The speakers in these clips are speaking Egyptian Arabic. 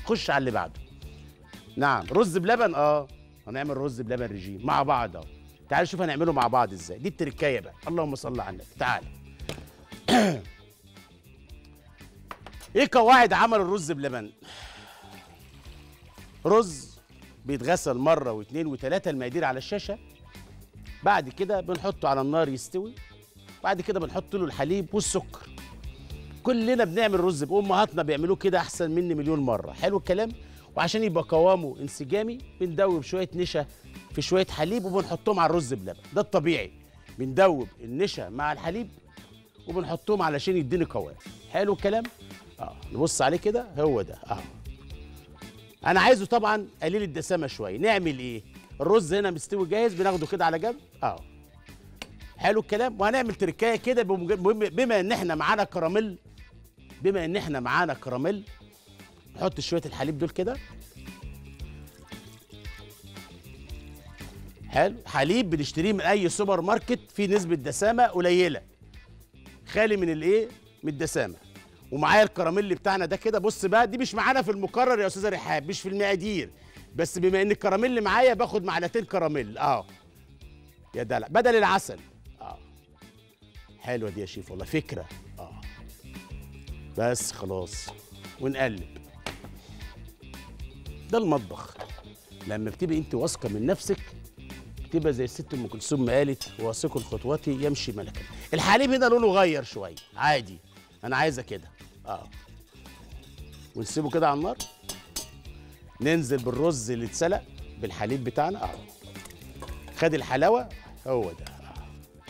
خش على اللي بعده نعم رز بلبن اه هنعمل رز بلبن رجيم مع بعض اهو تعال شوف هنعمله مع بعض ازاي دي التركايه بقى اللهم صل على النبي تعال ايه قواعد عمل الرز بلبن رز بيتغسل مره واثنين وثلاثه المقادير على الشاشه بعد كده بنحطه على النار يستوي بعد كده بنحط له الحليب والسكر كلنا بنعمل رز امهاتنا بيعملوه كده احسن مني مليون مره حلو الكلام وعشان يبقى قوامه انسجامي بندوب شويه نشا في شويه حليب وبنحطهم على الرز بلبن ده الطبيعي بندوب النشا مع الحليب وبنحطهم علشان يديني قوام حلو الكلام اه نبص عليه كده هو ده اه انا عايزه طبعا قليل الدسامه شويه نعمل ايه الرز هنا مستوي جاهز بناخده كده على جنب اه حلو الكلام وهنعمل تركايه كده بمج- بم- بما ان احنا معانا كراميل بما ان احنا معانا كراميل نحط شويه الحليب دول كده حلو حليب بنشتريه من اي سوبر ماركت فيه نسبه دسامه قليله خالي من الايه من الدسامه ومعايا الكراميل بتاعنا ده كده بص بقى دي مش معانا في المقرر يا استاذه رحاب مش في المقادير بس بما ان الكراميل معايا باخد معلقتين كراميل اه يا دلع بدل العسل اه حلوه دي يا شيف والله فكره اه بس خلاص ونقلب ده المطبخ لما بتبقي انت واثقه من نفسك تبقى زي الست ام كلثوم ما قالت واثق الخطوات يمشي ملكا الحليب هنا لونه غير شويه عادي انا عايزه كده اه ونسيبه كده على النار ننزل بالرز اللي اتسلق بالحليب بتاعنا اه خد الحلاوه هو ده آه.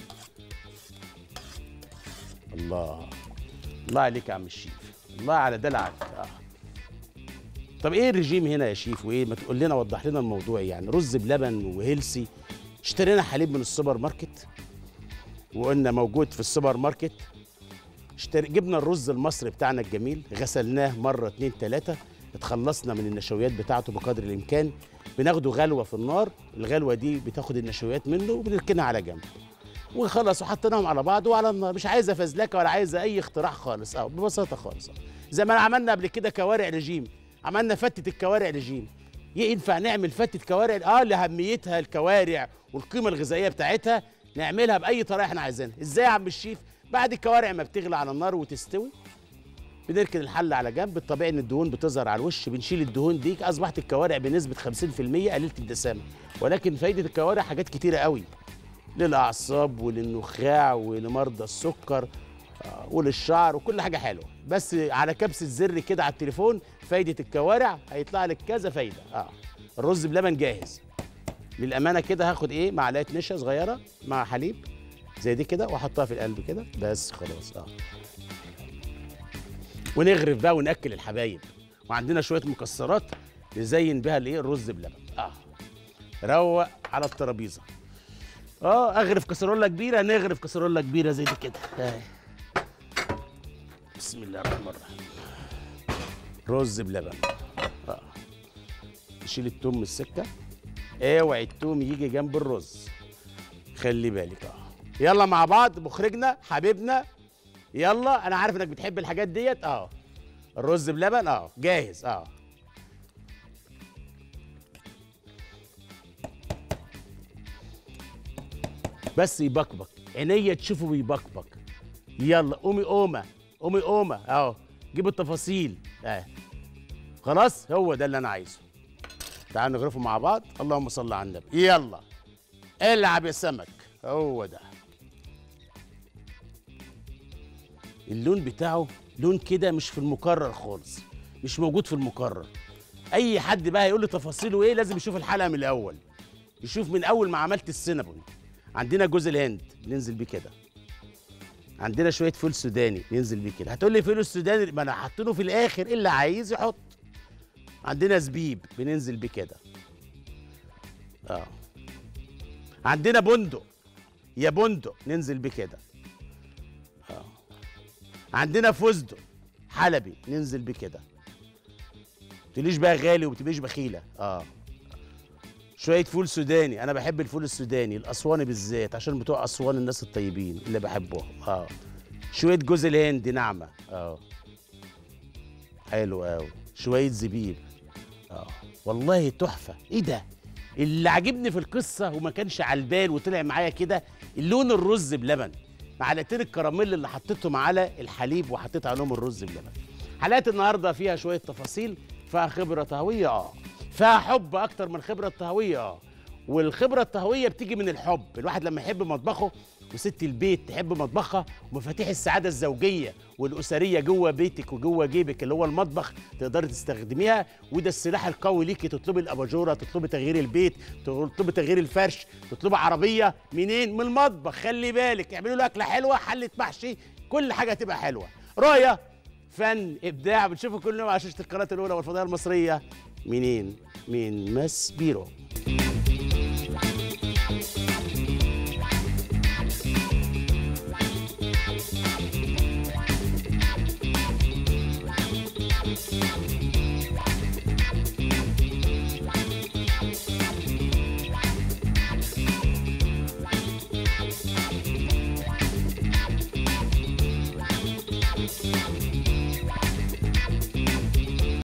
الله الله عليك يا عم الشيف الله على دلعك اه طب ايه الرجيم هنا يا شيف وايه ما تقول لنا وضح لنا الموضوع يعني رز بلبن وهيلسي اشترينا حليب من السوبر ماركت وقلنا موجود في السوبر ماركت اشتري جبنا الرز المصري بتاعنا الجميل غسلناه مره اتنين تلاته اتخلصنا من النشويات بتاعته بقدر الامكان بناخده غلوه في النار الغلوه دي بتاخد النشويات منه وبنركنها على جنب وخلاص وحطيناهم على بعض وعلى النار مش عايزه فزلكه ولا عايزه اي اختراع خالص اه ببساطه خالص آه. زي ما عملنا قبل كده كوارع رجيم عملنا فتة الكوارع رجيم ينفع نعمل فتة كوارع اه لاهميتها الكوارع والقيمه الغذائيه بتاعتها نعملها باي طريقه احنا عايزينها ازاي يا عم الشيف بعد الكوارع ما بتغلى على النار وتستوي بنركن الحله على جنب الطبيعي ان الدهون بتظهر على الوش بنشيل الدهون دي اصبحت الكوارع بنسبه 50% قليله الدسامه ولكن فايده الكوارع حاجات كتيره قوي للاعصاب وللنخاع ولمرضى السكر آه، وللشعر وكل حاجه حلوه بس على كبسه زر كده على التليفون فايده الكوارع هيطلع لك كذا فايده اه الرز بلبن جاهز للامانه كده هاخد ايه معلقه نشا صغيره مع حليب زي دي كده واحطها في القلب كده بس خلاص اه ونغرف بقى وناكل الحبايب وعندنا شويه مكسرات نزين بيها الايه الرز بلبن اه روق على الترابيزه اه اغرف كسرولة كبيره نغرف كسرولة كبيره زي دي كده آه. بسم الله الرحمن الرحيم رز بلبن اه نشيل التوم من السكه اوعي التوم يجي جنب الرز خلي بالك اه يلا مع بعض مخرجنا حبيبنا يلا انا عارف انك بتحب الحاجات ديت اه الرز بلبن اه جاهز اه بس يبكبك عينيا تشوفه بيبكبك يلا قومي قومه قومي قومه اهو جيب التفاصيل اه خلاص هو ده اللي انا عايزه تعالوا نغرفه مع بعض اللهم صل على النبي يلا العب يا سمك هو ده اللون بتاعه لون كده مش في المكرر خالص مش موجود في المكرر اي حد بقى يقول لي تفاصيله ايه لازم يشوف الحلقه من الاول يشوف من اول ما عملت السينابون عندنا جوز الهند ننزل بيه كده عندنا شويه فول سوداني ننزل بيه كده هتقول لي فول السوداني ما انا حاطينه في الاخر اللي عايز يحط عندنا زبيب بننزل بيه كده اه عندنا بندق يا بندق ننزل بيه كده اه عندنا فستق حلبي ننزل بيه كده تقوليش بقى غالي وبتبقيش بخيله اه شويه فول سوداني انا بحب الفول السوداني الاسواني بالذات عشان بتوع اسوان الناس الطيبين اللي بحبهم اه شويه جوز الهند ناعمه اه حلو قوي شويه زبيب اه والله تحفه ايه ده اللي عجبني في القصه وما كانش على البال وطلع معايا كده اللون الرز بلبن معلقتين الكراميل اللي حطيتهم على الحليب وحطيت عليهم الرز بلبن حلقات النهارده فيها شويه تفاصيل فيها خبره طهويه اه فيها حب اكتر من خبره طهويه اه والخبره الطهويه بتيجي من الحب الواحد لما يحب مطبخه وست البيت تحب مطبخها ومفاتيح السعاده الزوجيه والاسريه جوه بيتك وجوه جيبك اللي هو المطبخ تقدري تستخدميها وده السلاح القوي ليكي تطلبي الاباجوره تطلبي تغيير البيت تطلبي تغيير الفرش تطلبي عربيه منين من المطبخ خلي بالك اعملوا له اكله حلوه حله محشي كل حاجه تبقى حلوه رؤيه فن ابداع بتشوفوا كل يوم على شاشه القناه الاولى والفضائيه المصريه منين من ماس بيرو